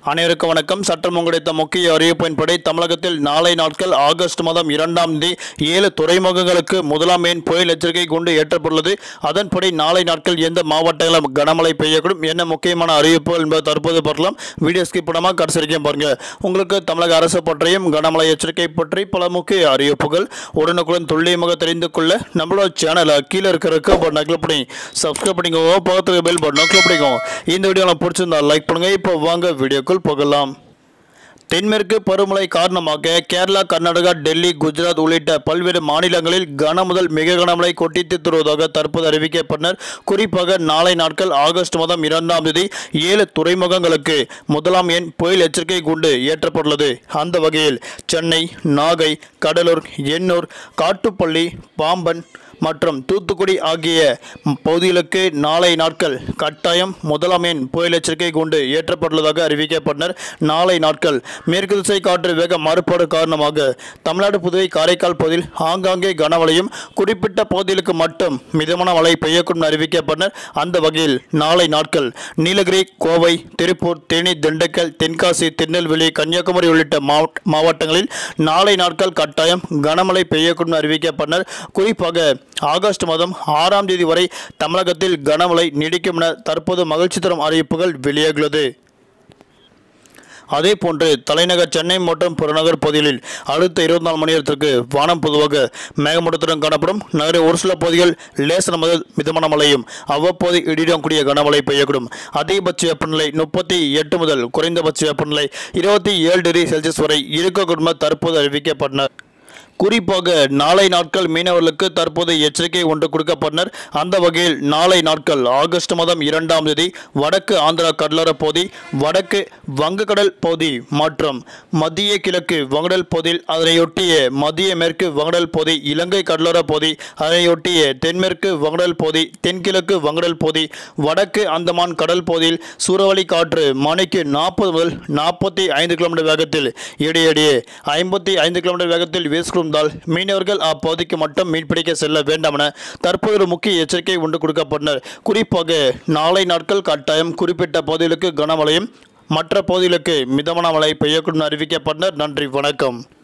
அனைவருக்கும் வணக்கம் சட்டம் கிடைத்த முக்கிய அறிவிப்பின்படி தமிழகத்தில் நாளை நாட்கள் ஆகஸ்ட் மாதம் இரண்டாம் தேதி ஏழு துறைமுகங்களுக்கு முதலாம் எண் புயல் எச்சரிக்கை கொண்டு ஏற்றப்பட்டுள்ளது அதன்படி நாளை நாட்கள் எந்த மாவட்டங்களில் கனமழை பெய்யக்கூடும் என்ன முக்கியமான அறிவிப்புகள் என்பதை தற்போது பார்க்கலாம் வீடியோ ஸ்கிப் பண்ணாமல் கடைசி வரைக்கும் பாருங்க உங்களுக்கு தமிழக அரசு பற்றியும் கனமழை எச்சரிக்கை பற்றி பல முக்கிய அறிவிப்புகள் உடனுக்குடன் துல்லியமாக தெரிந்து கொள்ள நம்மளோட சேனலை கீழே இருக்கிறதுக்கு பட்டனை கிளிக் பண்ணி சப்ஸ்கிரைப் பண்ணிக்கோங்க பக்கத்துக்கு பெல் பட்டனை கிளிக் பண்ணிக்கோங்க இந்த வீடியோ உங்களுக்கு பிடிச்சிருந்தா லைக் பண்ணுங்க இப்போ வாங்க வீடியோக்குள் போகலாம் தென்மேற்கு பருவமழை காரணமாக கேரளா கர்நாடகா டெல்லி குஜராத் உள்ளிட்ட பல்வேறு மாநிலங்களில் கன முதல் மிக கனமழை கொட்டித்து வருவதாக தற்போது அறிவிக்கப்பட்டனர் குறிப்பாக நாளை நாட்கள் ஆகஸ்ட் மாதம் இரண்டாம் தேதி ஏழு துறைமுகங்களுக்கு முதலாம் எண் புயல் எச்சரிக்கை கொண்டு ஏற்றப்பட்டுள்ளது அந்த வகையில் சென்னை நாகை கடலூர் எண்ணூர் காட்டுப்பள்ளி பாம்பன் மற்றும் தூத்துக்குடி ஆகிய பகுதிகளுக்கு நாளை நாட்கள் கட்டாயம் முதலாம் எண் புயல் எச்சரிக்கை கொண்டு ஏற்றப்பட்டுள்ளதாக அறிவிக்கப்பட்டனர் நாளை நாட்கள் மேற்கு திசை காற்று வேக மாறுபாடு காரணமாக தமிழ்நாடு புதுவை காரைக்கால் பகுதியில் ஆங்காங்கே கனமழையும் குறிப்பிட்ட பகுதிகளுக்கு மட்டும் மிதமான மழை பெய்யக்கூடும் என அறிவிக்கப்பட்டனர் அந்த வகையில் நாளை நாட்கள் நீலகிரி கோவை திருப்பூர் தேனி திண்டுக்கல் தென்காசி திருநெல்வேலி கன்னியாகுமரி உள்ளிட்ட மாவட்ட- மாவட்டங்களில் நாளை நாட்கள் கட்டாயம் கனமழை பெய்யக்கூடும் என அறிவிக்கப்பட்டனர் குறிப்பாக ஆகஸ்ட் மாதம் ஆறாம் தேதி வரை தமிழகத்தில் கனமழை நீடிக்கும் என தற்போது மகிழ்ச்சி தரும் அறிவிப்புகள் வெளியாகியுள்ளது அதே போன்று தலைநகர் சென்னை மற்றும் புறநகர் பகுதிகளில் அடுத்த இருபத்தி நாலு மணி நேரத்திற்கு வானம் பொதுவாக மேகமூட்டத்துடன் காணப்படும் நகரின் ஒரு சில பகுதிகள் லேசன முதல் மிதமான மழையும் அவ்வப்போது இடியுடன் கூடிய கனமழை பெய்யக்கூடும் அதிகபட்ச வெப்பநிலை முப்பத்தி எட்டு முதல் குறைந்தபட்ச வெப்பநிலை இருபத்தி ஏழு டிகிரி செல்சியஸ் வரை இருக்கக்கூடும் என தற்போது அறிவிக்கப்பட்டனர் குறிப்பாக நாளை நாட்கள் மீனவர்களுக்கு தற்போது எச்சரிக்கை ஒன்று கொடுக்கப்பட்டனர் அந்த வகையில் நாளை நாட்கள் ஆகஸ்ட் மாதம் இரண்டாம் தேதி வடக்கு ஆந்திரா கடலோர பகுதி வடக்கு வங்கக்கடல் பகுதி மற்றும் மத்திய கிழக்கு வங்கடல் பகுதியில் அதனையொட்டிய மத்திய மேற்கு வங்கடல் பகுதி இலங்கை கடலோர பகுதி அதனையொட்டிய தென்மேற்கு வங்கடல் பகுதி தென்கிழக்கு வங்கடல் பகுதி வடக்கு அந்தமான் கடல் பகுதியில் சூறாவளி காற்று மணிக்கு நாற்பது முதல் நாற்பத்தி ஐந்து கிலோமீட்டர் வேகத்தில் இடையிடையே ஐம்பத்தி ஐந்து கிலோமீட்டர் வேகத்தில் வீசிக்கொண்டால் மீனவர்கள் அப்பகுதிக்கு மட்டும் மீன்பிடிக்க செல்ல வேண்டாம் என தற்போது ஒரு முக்கிய எச்சரிக்கை ஒன்று கொடுக்கப்பட்டனர் குறிப்பாக நாளை நாட்கள் கட்டாயம் குறிப்பிட்ட பகுதிகளுக்கு கனமழையும் மற்ற பகுதிகளுக்கு மிதமான மழை பெய்யக்கூடும் என அறிவிக்கப்பட்டனர் நன்றி வணக்கம்